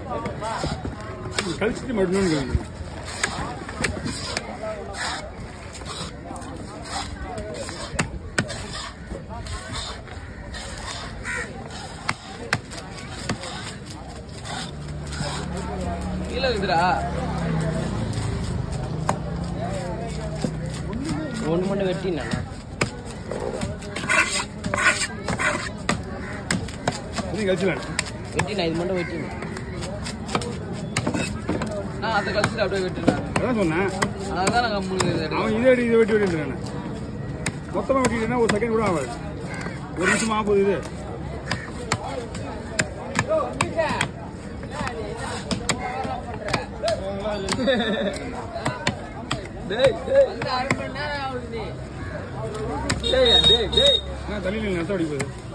கழிச்சிட்டு மட்டும் கேளுங்க கீழே இருக்குதுடா ஒன்று மட்டும் வெட்டினா நீ கழிச்சலாம் வெட்டினா இது மட்டும் வெட்டினா நான் அதை கழிச்சுட்டு அப்படியே வெட்டினேன் அதான் சொன்னேன் அதான் நாங்கள் மூணு அவன் இதை வெட்டி இதை வெட்டி வெட்டின்றானே மொத்தமாக வெட்டிட்டேன்னா ஒரு செகண்ட் கூட ஆகாது ஒரு நிமிஷம் ஆக போகுது இது டேய் டேய் அரை மணி நேரம் ஆகுது டேய் டேய் டேய் நான் தண்ணியில் நிறுத்த அடி போகுது